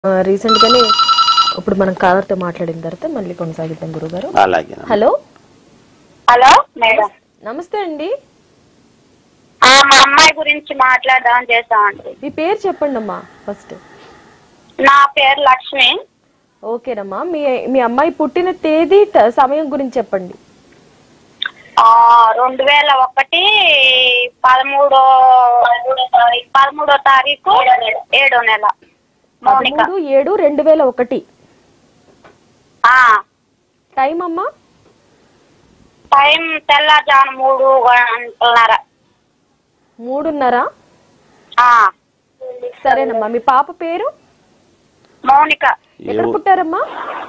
Recent గానే ఇప్పుడు మనం కాలర్ తో మాట్లాడిన తర్వాత మళ్ళీ కొనసాగిద్దాం గురుగారు అలాగే హలో హలో మేడం నమస్తే అండి ఆ, మా అమ్మాయి గురించి మాట్లాడదాం చేస్తామండి మీ పేరు చెప్పండి అమ్మా ఫస్ట్ నా పేరు లక్ష్మి ఓకేనమ్మా మీ మీ అమ్మాయి పుట్టిన తేదీ ట- సమయం గురించి చెప్పండి ఆ, రెండు వేల ఒకటి పదమూడో పదమూడో తారీఖు ఏడో నెల మౌనిక పదమూడు ఏడు రెండు వేల ఒకటి ఆ, టైం అమ్మా టైం తెల్లజాను మూడు గంటలన్నర మూడున్నర ఆ, సరేనమ్మా మీ పాప పేరు మౌనిక ఎక్కడ పుట్టారమ్మా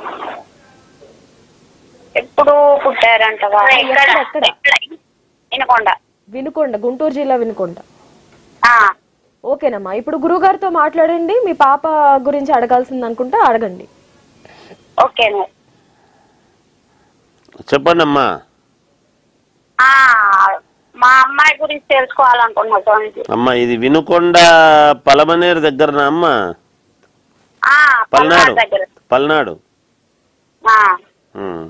ఎప్పుడు పుట్టారంటవా ఎక్కడ, ఎక్కడ? వినకొండ వినుకొండ గుంటూరు జిల్లా వినుకొండ ఆ, ఓకేనమ్మా ఇప్పుడు గురుగారితో మాట్లాడండి మీ పాప గురించి అడగాల్సింది అనుకుంటే అడగండి ఓకే మేడం. చెప్పండి అమ్మా ఆ, మా అమ్మాయి గురించి తెలుసుకోవాలనుకున్నా స్వామిజీ అమ్మా ఇది వినుకొండ పలమనేరు దగ్గరనా అమ్మా ఆ, పల్నాడు పల్నాడు దగ్గర పల్నాడు ఆ, ఉమ్.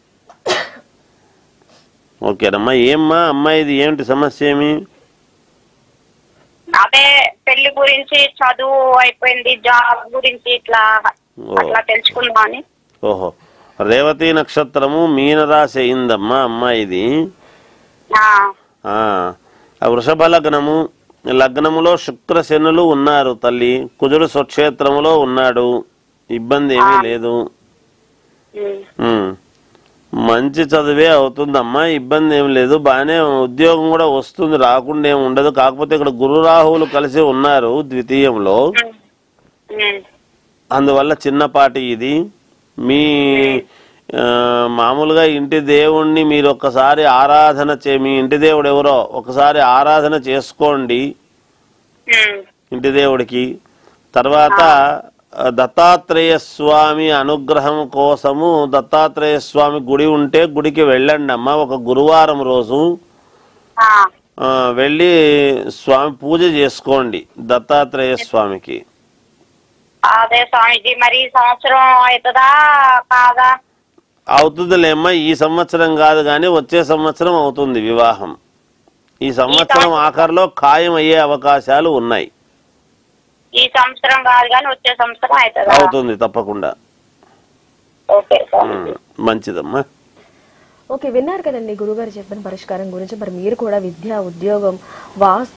ఓకేనమ్మా ఏమ్మా అమ్మాయిది ఏమిటి సమస్య ఏమి అదే పెళ్లి గురించి చదువు అయిపోయింది జాబ్ గురించి ఇట్లా ఓ. అట్లా తెలుసుకుందామని ఓహో రేవతి నక్షత్రము మీనరాశి అయిందమ్మా అమ్మాయిది ఆ, ఆ ఆ వృషభ లగ్నము లగ్నములో శుక్ర శనులు ఉన్నారు తల్లి కుజుడు స్వక్షేత్రములో ఉన్నాడు ఇబ్బంది ఏమీ లేదు ఉమ్, ఉమ్. మంచి చదువే అవుతుందమ్మా ఇబ్బంది ఏం లేదు బాగానే ఉద్యోగం కూడా వస్తుంది రాకుండా ఏమి ఉండదు కాకపోతే ఇక్కడ గురు రాహువులు కలిసి ఉన్నారు ద్వితీయంలో ఉమ్, ఉమ్, అందువల్ల చిన్నపాటి ఇది మీ ఆ, మామూలుగా ఇంటి దేవుణ్ణి మీరు ఒక్కసారి ఆరాధన చే మీ ఇంటి దేవుడు ఎవరో ఒకసారి ఆరాధన చేసుకోండి ఉమ్, ఇంటి దేవుడికి తర్వాత ఆ, దత్తాత్రేయ స్వామి అనుగ్రహం కోసము దత్తాత్రేయ స్వామి గుడి ఉంటే గుడికి వెళ్ళండి అమ్మ ఒక గురువారం రోజు ఆ, ఆ, వెళ్ళి స్వామి పూజ చేసుకోండి దత్తాత్రేయ స్వామికి అదే స్వామిజీ మరి ఈ సంవత్సరం అవుతుందా కాదా అవుతుందిలేమ్మా ఈ సంవత్సరం కాదు కానీ వచ్చే సంవత్సరం అవుతుంది వివాహం ఈ సంవత్సరం ఆఖరిలో ఖాయం అయ్యే అవకాశాలు ఉన్నాయి ఈ సంవత్సరం కాదు కానీ వచ్చే సంవత్సరం అవుతుందా అవుతుంది తప్పకుండా ఓకే స్వామిజీ ఉమ్, మంచిదమ్మా ఓకే విన్నారు కదండి గురుగారు చెప్పిన పరిష్కారం గురించి మరి మీరు కూడా విద్య ఉద్యోగం వాస్తు